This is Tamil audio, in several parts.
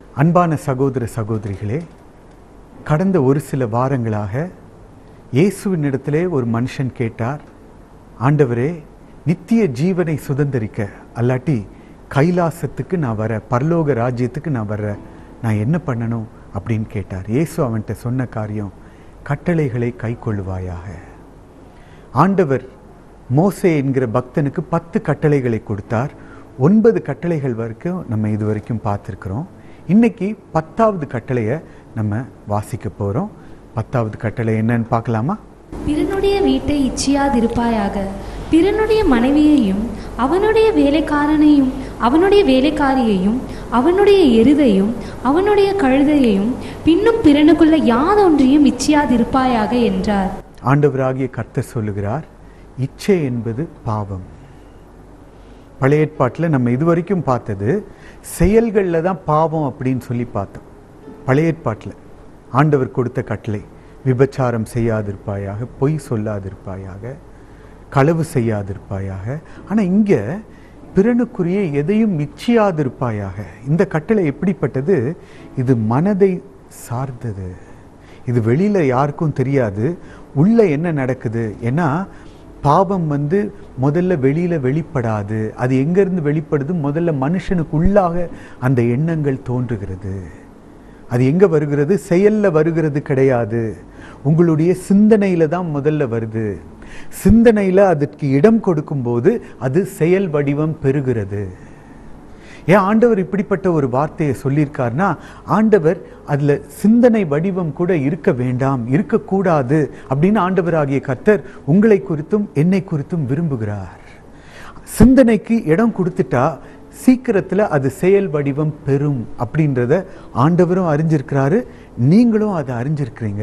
அன்பான சகோதர சகோதரிகளே கடந்த ஒரு சில வாரங்களாக இயேசுவினிடத்திலே ஒரு மனுஷன் கேட்டார் ஆண்டவரே நித்திய ஜீவனை சுதந்தரிக்க அல்லாட்டி கைலாசத்துக்கு நான் வர பரலோக ராஜ்யத்துக்கு நான் வர்ற நான் என்ன பண்ணணும் அப்படின்னு கேட்டார் இயேசு அவன்கிட்ட சொன்ன காரியம் கட்டளைகளை கைக்கொள்ளுவாயாக ஆண்டவர் மோசே என்கிற பக்தனுக்கு பத்து கட்டளைகளை கொடுத்தார் ஒன்பது கட்டளைகள் வரைக்கும் நம்ம இது வரைக்கும் பார்த்துருக்குறோம் இன்னைக்கு பத்தாவது கட்டளையை நம்ம வாசிக்க போகிறோம் பத்தாவது கட்டளை என்னன்னு பார்க்கலாமா பிறனுடைய வீட்டை இச்சியாதிருப்பாயாக பிறனுடைய மனைவியையும் அவனுடைய வேலைக்காரனையும் அவனுடைய வேலைக்காரியையும் அவனுடைய எருதையும் அவனுடைய கழுதையையும் பின்னும் பிறனுக்குள்ள யாதொன்றையும் இச்சியாதிருப்பாயாக என்றார் ஆண்டவராகிய கர்த்தர் சொல்லுகிறார் இச்சை என்பது பாவம் பழைய ஏற்பாட்டில் நம்ம இதுவரைக்கும் பார்த்தது செயல்களில் தான் பாவம் அப்படின்னு சொல்லி பார்த்தோம் பழைய ஏற்பாட்டில் ஆண்டவர் கொடுத்த கட்டளை விபச்சாரம் செய்யாதிருப்பாயாக பொய் சொல்லாதிருப்பாயாக களவு செய்யாதிருப்பாயாக ஆனால் இங்கே பிறனுக்குரிய எதையும் மிச்சியாதிருப்பாயாக இந்த கட்டளை எப்படிப்பட்டது இது மனதை சார்ந்தது இது வெளியில் யாருக்கும் தெரியாது உள்ள என்ன நடக்குது ஏன்னா பாவம் வந்து முதல்ல வெளியில வெளிப்படாது அது எங்கேருந்து வெளிப்படுது முதல்ல மனுஷனுக்கு உள்ளாக அந்த எண்ணங்கள் தோன்றுகிறது அது எங்க வருகிறது செயல்ல வருகிறது கிடையாது உங்களுடைய சிந்தனையில தான் முதல்ல வருது சிந்தனையில அதற்கு இடம் கொடுக்கும்போது அது செயல் வடிவம் பெறுகிறது ஏன் ஆண்டவர் இப்படிப்பட்ட ஒரு வார்த்தையை சொல்லியிருக்காருன்னா ஆண்டவர் அதுல சிந்தனை வடிவம் கூட இருக்க வேண்டாம் இருக்கக்கூடாது அப்படின்னு ஆண்டவராகிய கர்த்தர் உங்களை குறித்தும் என்னை குறித்தும் விரும்புகிறார் சிந்தனைக்கு இடம் கொடுத்துட்டா சீக்கிரத்துல அது செயல் வடிவம் பெறும் அப்படின்றத ஆண்டவரும் அறிஞ்சிருக்கிறாரு நீங்களும் அதை அறிஞ்சிருக்கிறீங்க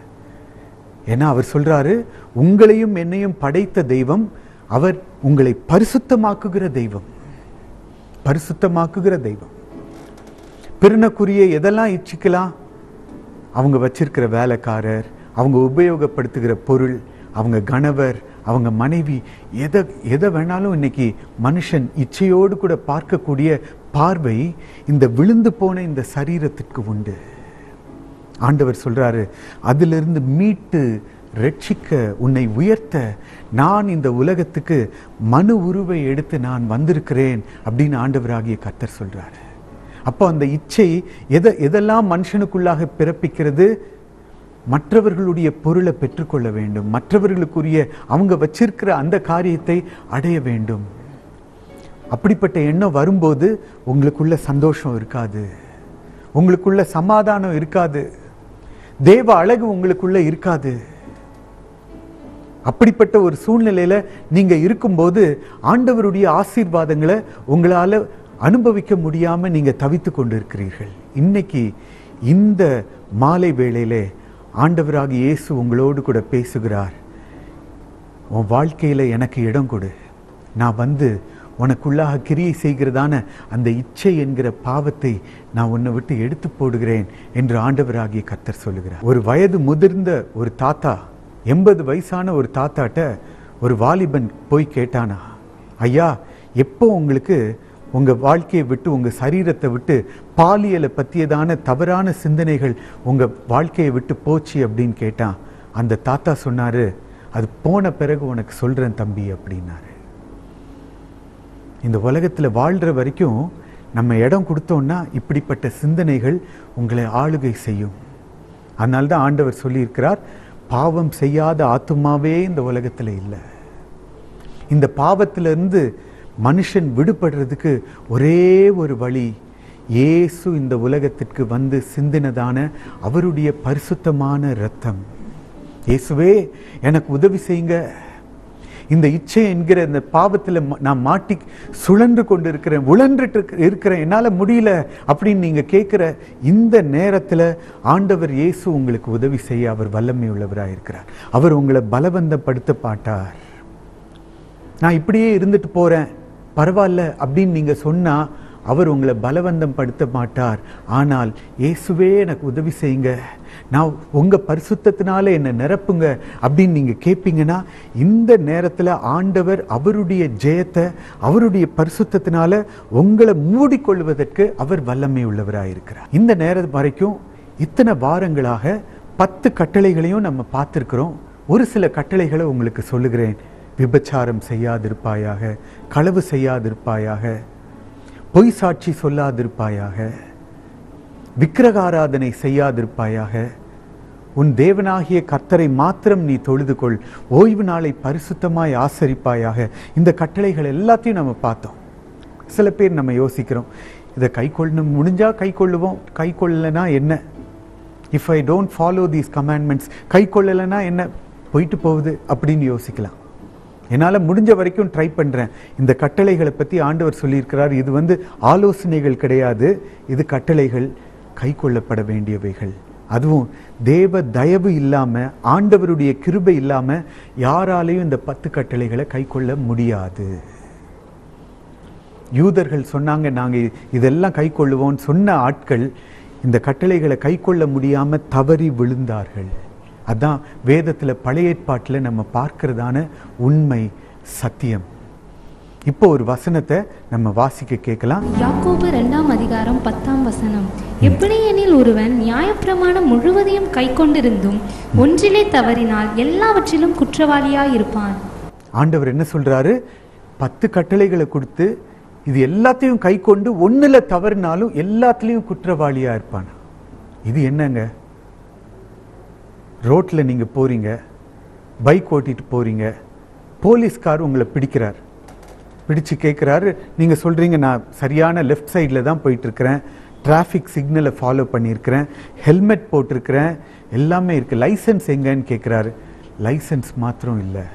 ஏன்னா அவர் சொல்றாரு உங்களையும் என்னையும் படைத்த தெய்வம் அவர் உங்களை பரிசுத்தமாக்குகிற தெய்வம் பரிசுத்தமாக்குகிற தெய்வம் பிறனுக்குரிய எதெல்லாம் இச்சிக்கலாம் அவங்க வச்சிருக்கிற வேலைக்காரர் அவங்க உபயோகப்படுத்துகிற பொருள் அவங்க கணவர் அவங்க மனைவி எதை எதை வேணாலும் இன்னைக்கு மனுஷன் இச்சையோடு கூட பார்க்கக்கூடிய பார்வை இந்த விழுந்து போன இந்த சரீரத்திற்கு உண்டு ஆண்டவர் சொல்றாரு அதிலிருந்து மீட்டு ரட்சிக்க உன்னை உயர்த்த நான் இந்த உலகத்துக்கு மனு உருவை எடுத்து நான் வந்திருக்கிறேன் அப்படின்னு ஆண்டவராகிய கர்த்தர் சொல்றாரு அப்போ அந்த இச்சை எதை எதெல்லாம் மனுஷனுக்குள்ளாக பிறப்பிக்கிறது மற்றவர்களுடைய பொருளை பெற்றுக்கொள்ள வேண்டும் மற்றவர்களுக்குரிய அவங்க வச்சிருக்கிற அந்த காரியத்தை அடைய வேண்டும் அப்படிப்பட்ட எண்ணம் வரும்போது உங்களுக்குள்ள சந்தோஷம் இருக்காது உங்களுக்குள்ள சமாதானம் இருக்காது தேவ அழகு உங்களுக்குள்ள இருக்காது அப்படிப்பட்ட ஒரு சூழ்நிலையில நீங்க இருக்கும்போது ஆண்டவருடைய ஆசீர்வாதங்களை உங்களால அனுபவிக்க முடியாம நீங்க தவித்து கொண்டிருக்கிறீர்கள் இன்னைக்கு இந்த மாலை வேளையிலே ஆண்டவராக இயேசு உங்களோடு கூட பேசுகிறார் உன் வாழ்க்கையில எனக்கு இடம் கொடு நான் வந்து உனக்குள்ளாக கிரியை செய்கிறதான அந்த இச்சை என்கிற பாவத்தை நான் உன்னை விட்டு எடுத்து போடுகிறேன் என்று ஆண்டவராகிய கர்த்தர் சொல்லுகிறார் ஒரு வயது முதிர்ந்த ஒரு தாத்தா எண்பது வயசான ஒரு தாத்தாட்ட ஒரு வாலிபன் போய் கேட்டானா ஐயா எப்போ உங்களுக்கு உங்க வாழ்க்கையை விட்டு உங்க சரீரத்தை விட்டு பாலியலை பற்றியதான தவறான சிந்தனைகள் உங்க வாழ்க்கையை விட்டு போச்சு அப்படின்னு கேட்டான் அந்த தாத்தா சொன்னாரு அது போன பிறகு உனக்கு சொல்றேன் தம்பி அப்படின்னாரு இந்த உலகத்துல வாழ்ற வரைக்கும் நம்ம இடம் கொடுத்தோம்னா இப்படிப்பட்ட சிந்தனைகள் உங்களை ஆளுகை செய்யும் அதனால தான் ஆண்டவர் சொல்லியிருக்கிறார் பாவம் செய்யாத ஆத்துமாவே இந்த உலகத்துல இல்லை இந்த பாவத்திலிருந்து மனுஷன் விடுபடுறதுக்கு ஒரே ஒரு வழி இயேசு இந்த உலகத்திற்கு வந்து சிந்தினதான அவருடைய பரிசுத்தமான இரத்தம் இயேசுவே எனக்கு உதவி செய்யுங்க இந்த இச்சை என்கிற இந்த பாவத்தில் ம- நான் மாட்டி சுழன்று கொண்டு இருக்கிறேன் உழன்றுட்டு இருக்க- இருக்கிறேன் என்னால் முடியல அப்படின்னு நீங்கள் கேட்குற இந்த நேரத்தில் ஆண்டவர் இயேசு உங்களுக்கு உதவி செய்ய அவர் வல்லமை உள்ளவராக இருக்கிறார் அவர் உங்களை பலவந்தப்படுத்த மாட்டார் நான் இப்படியே இருந்துட்டு போறேன் பரவாயில்ல அப்படின்னு நீங்க சொன்னா அவர் உங்களை பலவந்தம் படுத்த மாட்டார் ஆனால் இயேசுவே எனக்கு உதவி செய்யுங்க நான் உங்க பரிசுத்தத்தினால என்னை நிரப்புங்க அப்படின்னு நீங்க கேட்பீங்கன்னா இந்த நேரத்தில் ஆண்டவர் அவருடைய ஜெயத்தை அவருடைய பரிசுத்தத்தினால உங்களை மூடிக்கொள்வதற்கு அவர் வல்லமை உள்ளவராயிருக்கிறார் இந்த நேரம் வரைக்கும் இத்தனை வாரங்களாக பத்து கட்டளைகளையும் நம்ம பார்த்துருக்கிறோம் ஒரு சில கட்டளைகளை உங்களுக்கு சொல்லுகிறேன் விபச்சாரம் செய்யாதிருப்பாயாக களவு செய்யாதிருப்பாயாக பொய் சாட்சி சொல்லாதிருப்பாயாக விக்கிரகாராதனை செய்யாதிருப்பாயாக உன் தேவனாகிய கர்த்தரை மாத்திரம் நீ தொழுது கொள் ஓய்வு நாளை பரிசுத்தமாய் ஆசரிப்பாயாக இந்த கட்டளைகள் எல்லாத்தையும் நம்ம பார்த்தோம் சில பேர் நம்ம யோசிக்கிறோம் இதை கை கொள்ளணும் முடிஞ்சா கை கொள்ளுவோம் கை கொள்ளலைன்னா என்ன if I don't follow these commandments கை கொள்ளலைன்னா என்ன போயிட்டு போகுது அப்படின்னு யோசிக்கலாம் என்னால் முடிஞ்ச வரைக்கும் ட்ரை பண்ணுறேன் இந்த கட்டளைகளை பற்றி ஆண்டவர் சொல்லியிருக்கிறார் இது வந்து ஆலோசனைகள் கிடையாது இது கட்டளைகள் கை கொள்ளப்பட வேண்டியவைகள் அதுவும் தேவ தயவு இல்லாமல் ஆண்டவருடைய கிருபை இல்லாமல் யாராலையும் இந்த பத்து கட்டளைகளை கை கொள்ள முடியாது யூதர்கள் சொன்னாங்க நாங்கள் இதெல்லாம் கை கொள்ளுவோம்னு சொன்ன ஆட்கள் இந்த கட்டளைகளை கை கொள்ள முடியாமல் தவறி விழுந்தார்கள் அதான் வேதத்தில் பழைய ஏற்பாட்டில் நம்ம பார்க்கிறதான உண்மை சத்தியம் இப்போ ஒரு வசனத்தை நம்ம வாசிக்க கேட்கலாம் யாக்கோபு இரண்டாம் அதிகாரம் பத்தாம் வசனம் எப்படி எனில் ஒருவன் நியாயப்பிரமாணம் முழுவதையும் கை கொண்டிருந்தும் ஒன்றிலே தவறினால் எல்லாவற்றிலும் குற்றவாளியாயிருப்பான் ஆண்டவர் என்ன சொல்றாரு பத்து கட்டளைகளை கொடுத்து இது எல்லாத்தையும் கை கொண்டு ஒண்ணுல தவறினாலும் எல்லாத்துலேயும் குற்றவாளியா இருப்பான் இது என்னங்க ரோட்ல நீங்க போறீங்க பைக் ஓட்டிட்டு போறீங்க போலீஸ்கார் உங்களை பிடிக்கிறார் பிடிச்சு கேட்குறாரு நீங்க சொல்றீங்க நான் சரியான லெஃப்ட் சைடில் தான் போயிட்டு இருக்கிறேன் டிராஃபிக் சிக்னலை ஃபாலோ பண்ணியிருக்கிறேன் ஹெல்மெட் போட்டிருக்கிறேன் எல்லாமே இருக்கு லைசன்ஸ் எங்கன்னு கேட்குறாரு லைசன்ஸ் மாத்திரம் இல்லை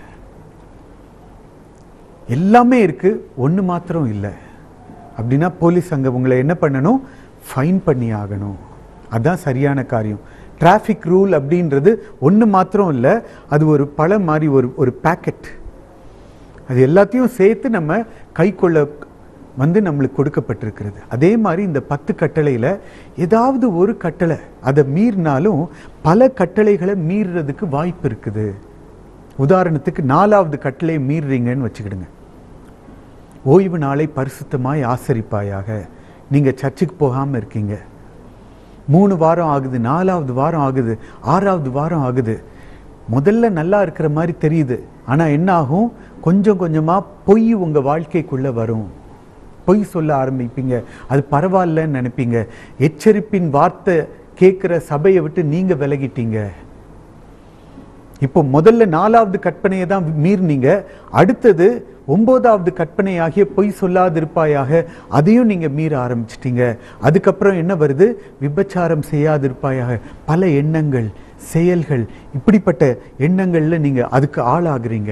எல்லாமே இருக்கு ஒன்று மாத்திரம் இல்லை அப்படின்னா போலீஸ் அங்கே உங்களை என்ன பண்ணணும் ஃபைன் பண்ணி ஆகணும் அதான் சரியான காரியம் டிராஃபிக் ரூல் அப்படின்றது ஒன்று மாத்திரம் இல்லை அது ஒரு பழம் மாதிரி ஒரு ஒரு பேக்கெட் அது எல்லாத்தையும் சேர்த்து நம்ம கை கொள்ள வந்து நம்மளுக்கு கொடுக்கப்பட்டிருக்கிறது அதே மாதிரி இந்த பத்து கட்டளையில் ஏதாவது ஒரு கட்டளை அதை மீறினாலும் பல கட்டளைகளை மீறுறதுக்கு வாய்ப்பு இருக்குது உதாரணத்துக்கு நாலாவது கட்டளையை மீறுறீங்கன்னு வச்சுக்கிடுங்க ஓய்வு நாளை பரிசுத்தமாய் ஆசரிப்பாயாக நீங்க சர்ச்சுக்கு போகாம இருக்கீங்க மூணு வாரம் ஆகுது நாலாவது வாரம் ஆகுது ஆறாவது வாரம் ஆகுது முதல்ல நல்லா இருக்கிற மாதிரி தெரியுது ஆனா என்ன ஆகும் கொஞ்சம் கொஞ்சமா பொய் உங்க வாழ்க்கைக்குள்ள வரும் பொய் சொல்ல ஆரம்பிப்பீங்க அது பரவாயில்லன்னு நினைப்பீங்க எச்சரிப்பின் வார்த்தை கேட்கிற சபையை விட்டு நீங்க விலகிட்டீங்க இப்போ முதல்ல நாலாவது கற்பனையை தான் மீறினீங்க அடுத்தது ஒன்பதாவது கற்பனையாகிய பொய் சொல்லாதிருப்பாயாக அதையும் நீங்க மீற ஆரம்பிச்சிட்டீங்க அதுக்கப்புறம் என்ன வருது விபச்சாரம் செய்யாதிருப்பாயாக பல எண்ணங்கள் செயல்கள் இப்படிப்பட்ட எண்ணங்கள்ல நீங்க அதுக்கு ஆளாகிறீங்க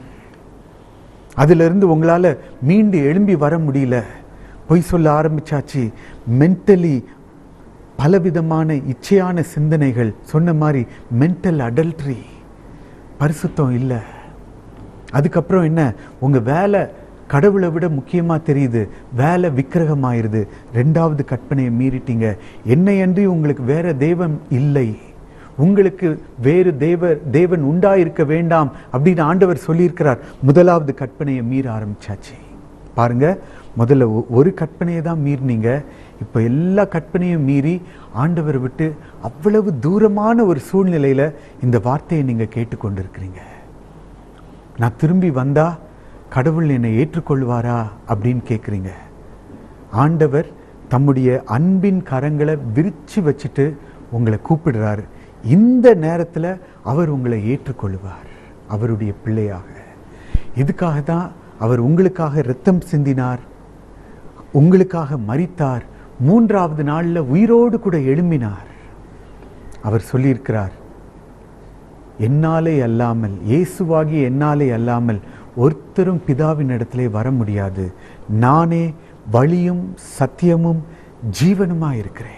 அதுல இருந்து உங்களால மீண்டு எழும்பி வர முடியல பொய் சொல்ல ஆரம்பிச்சாச்சு மென்டலி பலவிதமான இச்சையான சிந்தனைகள் சொன்ன மாதிரி மென்டல் அடல்ட்ரி பரிசுத்தம் இல்லை அதுக்கப்புறம் என்ன உங்க வேலை கடவுளை விட முக்கியமா தெரியுது வேலை விக்கிரகமாயிருது ரெண்டாவது கற்பனையை மீறிட்டீங்க என்னையன்றி உங்களுக்கு வேற தெய்வம் இல்லை உங்களுக்கு வேறு தேவ தேவன் உண்டாயிருக்க வேண்டாம் அப்படின்னு ஆண்டவர் சொல்லியிருக்கிறார் முதலாவது கற்பனையை மீற ஆரம்பிச்சாச்சு பாருங்க முதல்ல ஒ- ஒரு கற்பனையை தான் மீறினீங்க இப்போ எல்லா கற்பனையும் மீறி ஆண்டவரை விட்டு அவ்வளவு தூரமான ஒரு சூழ்நிலையில இந்த வார்த்தையை நீங்க கேட்டுக்கொண்டிருக்கிறீங்க நான் திரும்பி வந்தா கடவுள் என்னை ஏற்றுக்கொள்வாரா அப்படின்னு கேட்குறீங்க ஆண்டவர் தம்முடைய அன்பின் கரங்களை விரிச்சு வச்சுட்டு உங்களை கூப்பிடுறாரு இந்த நேரத்தில் அவர் உங்களை ஏற்றுக்கொள்வார் அவருடைய பிள்ளையாக இதுக்காக தான் அவர் உங்களுக்காக இரத்தம் சிந்தினார் உங்களுக்காக மரித்தார் மூன்றாவது நாள்ல உயிரோடு கூட எழும்பினார் அவர் சொல்லியிருக்கிறார் என்னாலே அல்லாமல் இயேசுவாகி என்னாலே அல்லாமல் ஒருத்தரும் பிதாவின் இடத்திலே வர முடியாது நானே வழியும் சத்தியமும் ஜீவனுமா இருக்கிறேன்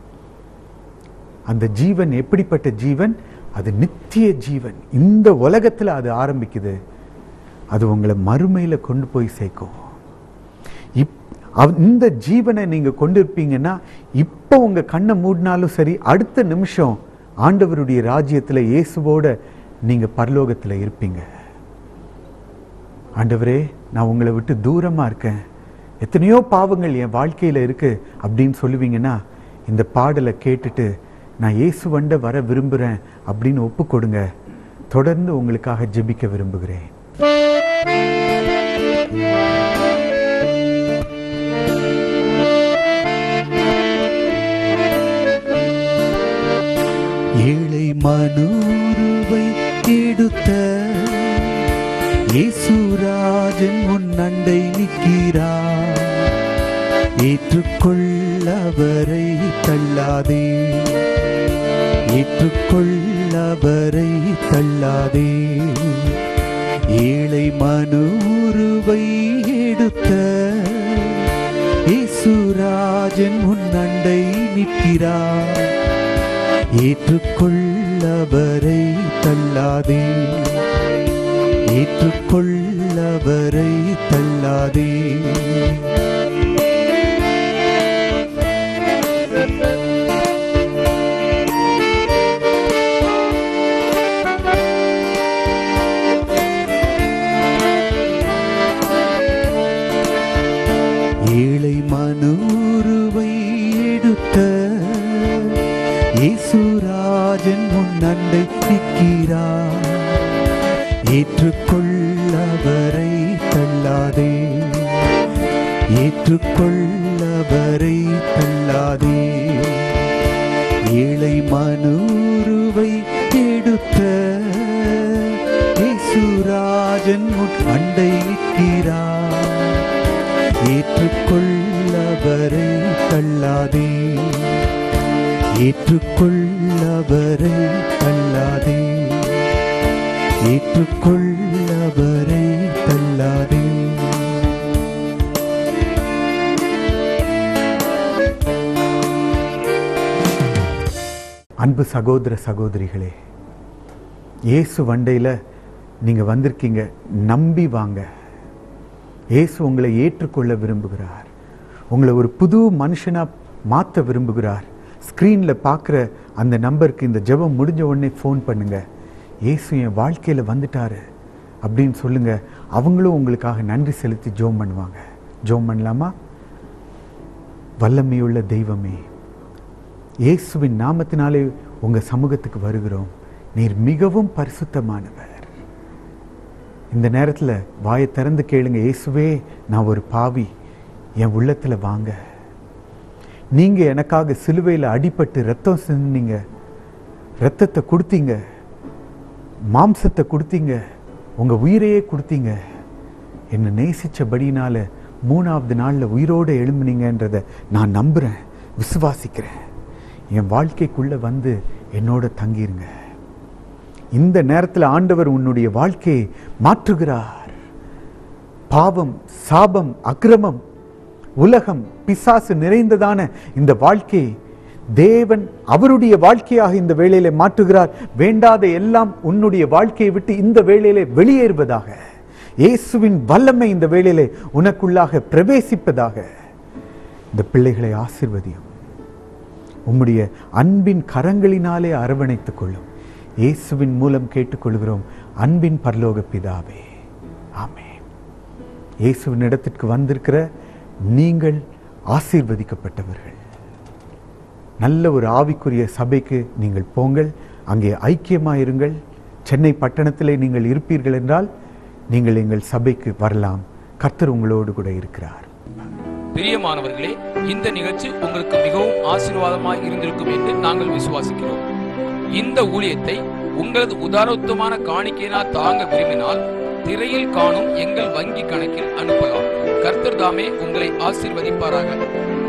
அந்த ஜீவன் எப்படிப்பட்ட ஜீவன் அது நித்திய ஜீவன் இந்த உலகத்துல அது ஆரம்பிக்குது அது உங்களை மறுமையில கொண்டு போய் சேர்க்கும் இப் அவ்- இந்த ஜீவனை நீங்க கொண்டிருப்பீங்கன்னா இப்போ உங்க கண்ணை மூடினாலும் சரி அடுத்த நிமிஷம் ஆண்டவருடைய ராஜ்யத்துல இயேசுவோட நீங்க பரலோகத்துல இருப்பீங்க ஆண்டவரே நான் உங்களை விட்டு தூரமா இருக்கேன் எத்தனையோ பாவங்கள் என் வாழ்க்கையில இருக்கு அப்படின்னு சொல்லுவீங்கன்னா இந்த பாடலை கேட்டுட்டு நான் இயேசுவண்ட வர விரும்புறேன் அப்படின்னு ஒப்பு கொடுங்க தொடர்ந்து உங்களுக்காக ஜெபிக்க விரும்புகிறேன் ஏழை மனூருவை எடுத்த இயேசுராஜன் உன் அண்டை நிற்கிறார் ஏற்றுக்கொள்ளவரை தள்ளாதே ஏற்றுக்கொள்ளவரை தள்ளாதே ஏழை மனூருவை எடுத்த இயேசுராஜன் உன் அண்டை நிற்கிறார் ஏற்றுக்கொள்ளவரை தள்ளாதே ஏற்றுக்கொள்ளவரை தள்ளாதே ஏழை மனூருவை எடுத்த இயேசுராஜன் உன் அண்டை நிற்கிறார் ஏற்றுக்கொள்ளவரை தள்ளாதே ஏற்றுக்கொள்ளவரை தள்ளாதே ஏழை மனூருவை எடுத்த இயேசுராஜன் உன் அண்டை நிற்கிறார் ஏற்றுக்கொள்ளவரை தள்ளாதே ஏற்றுக்கொள்ளவரை தள்ளாதே ஏற்றுக்கொள்ளவரை தள்ளாதே அன்பு சகோதர சகோதரிகளே இயேசு வண்டையில நீங்க வந்திருக்கீங்க நம்பி வாங்க இயேசு உங்களை ஏற்றுக்கொள்ள விரும்புகிறார் உங்களை ஒரு புது மனுஷனா மாற்ற விரும்புகிறார் ஸ்க்ரீன்ல பார்க்குற அந்த நம்பருக்கு இந்த ஜெபம் முடிஞ்ச உடனே ஃபோன் பண்ணுங்க இயேசு என் வாழ்க்கையில வந்துட்டாரு அப்படின்னு சொல்லுங்க அவங்களும் உங்களுக்காக நன்றி செலுத்தி ஜோம் பண்ணுவாங்க ஜோம் பண்ணலாமா வல்லமையுள்ள தெய்வமே இயேசுவின் நாமத்தினாலே உங்க சமூகத்துக்கு வருகிறோம் நீர் மிகவும் பரிசுத்தமானவர் இந்த நேரத்துல வாயை திறந்து கேளுங்க இயேசுவே நான் ஒரு பாவி என் உள்ளத்துல வாங்க நீங்க எனக்காக சிலுவையில் அடிபட்டு ரத்தம் சிந்தினீங்க ரத்தத்தை கொடுத்தீங்க மாம்சத்தை கொடுத்தீங்க உங்க உயிரையே கொடுத்தீங்க என்னை நேசிச்சபடினால மூணாவது நாள்ல உயிரோட எழும்புனீங்கன்றத நான் நம்புறேன் விசுவாசிக்கிறேன் என் வாழ்க்கைக்குள்ள வந்து என்னோட தங்கிருங்க இந்த நேரத்தில் ஆண்டவர் உன்னுடைய வாழ்க்கையை மாற்றுகிறார் பாவம் சாபம் அக்கிரமம் உலகம் பிசாசு நிறைந்ததான இந்த வாழ்க்கையை தேவன் அவருடைய வாழ்க்கையாக இந்த வேளையில மாற்றுகிறார் வேண்டாத எல்லாம் உன்னுடைய வாழ்க்கையை விட்டு இந்த வேளையிலே வெளியேறுவதாக இயேசுவின் வல்லமை இந்த வேளையிலே உனக்குள்ளாக பிரவேசிப்பதாக இந்த பிள்ளைகளை ஆசிர்வதியும் உம்முடைய அன்பின் கரங்களினாலே அரவணைத்துக் கொள்ளும் இயேசுவின் மூலம் கேட்டுக்கொள்கிறோம் அன்பின் பரலோக பிதாவே ஆமென் இயேசுவின் இடத்திற்கு வந்திருக்கிற நீங்கள் ஆசீர்வதிக்கப்பட்டவர்கள் நல்ல ஒரு ஆவிக்குரிய சபைக்கு நீங்கள் போங்கள் அங்கே ஐக்கியமாயிருங்கள் சென்னை பட்டணத்திலே நீங்கள் இருப்பீர்கள் என்றால் நீங்கள் எங்கள் சபைக்கு வரலாம் கர்த்தர் உங்களோடு கூட இருக்கிறார் பிரியமானவர்களே இந்த நிகழ்ச்சி உங்களுக்கு மிகவும் ஆசீர்வாதமாய் இருந்திருக்கும் என்று நாங்கள் விசுவாசிக்கிறோம் இந்த ஊழியத்தை உங்களது உதாரத்துவமான காணிக்கையினால் தாங்க விரும்பினால் திரையில் காணும் எங்கள் வங்கி கணக்கில் அனுப்பலாம் கர்த்தர் தாமே உங்களை ஆசீர்வதிப்பாராக